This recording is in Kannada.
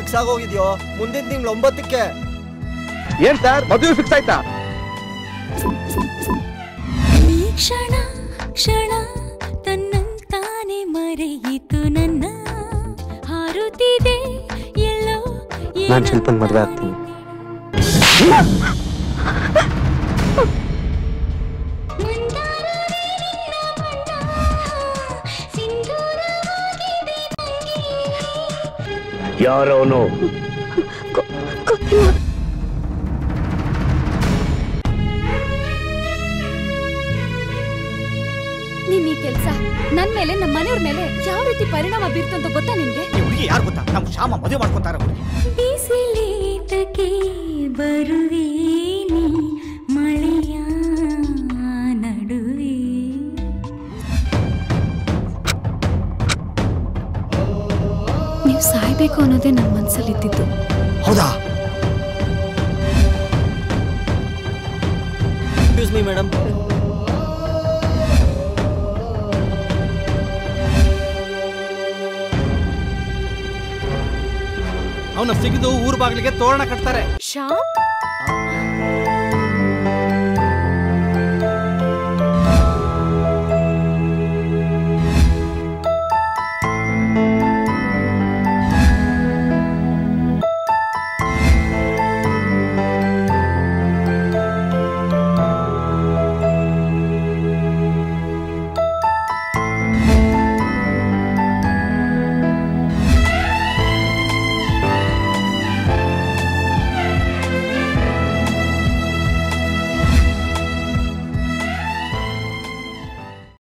ಫಿಕ್ಸ್ ಆಗೋಗಿದ್ಯೋ ಮುಂದಿನ ತಿಂಗಳು ಒಂಬತ್ತಕ್ಕೆ ಏನ್ ಸರ್ ಮದುವೆ ಫಿಕ್ಸ್ ಆಯ್ತಾ ಈ ಕ್ಷಣ ಕ್ಷಣ ತನ್ನಂತಾನೆ ಮರೆಯಿತು ನನ್ನ ಹಾರುತ್ತಿದೆ ಎಲ್ಲೋ ನಾನ್ ಶಿಲ್ಪನ್ ಮದ್ವೆ ಆಗ್ತೀನಿ. ಯಾರವನು ನಿನ್ ಈ ಕೆಲ್ಸ ನನ್ ಮೇಲೆ ನಮ್ಮ ಮನೆಯವ್ರ ಮೇಲೆ ಯಾವ ರೀತಿ ಪರಿಣಾಮ ಬೀರ್ತು ಅಂತ ಗೊತ್ತಾ ನಿನ್ಗೆ ಹುಡುಗಿ ಯಾರು ಗೊತ್ತಾ ನಮ್ ಶ್ಯಾಮ ಮದುವೆ ಮಾಡ್ಕೊಂತಾರ ಹುಡುಗಿ ಬಿಸಿಲೀತಕ್ಕೆ ಬರುವೆ ನೀ ಮಳೆಯ ನಡುವೆ ನೀವು ಸಾಯ್ಬೇಕು ಅನ್ನೋದೇ ನನ್ನ ಮನ್ಸಲ್ಲಿ ಇದ್ದಿದ್ದು ಹೌದಾ ಎಕ್ಸ್ಕ್ಯೂಸ್ ಮೀ ಮೇಡಮ್ ಅವನ ಸಿಗಿದು ಊರ್ ಬಾಗಿಲಿಗೆ ತೋರಣ ಕಟ್ತಾರೆ ಶ್ಯಾಮ್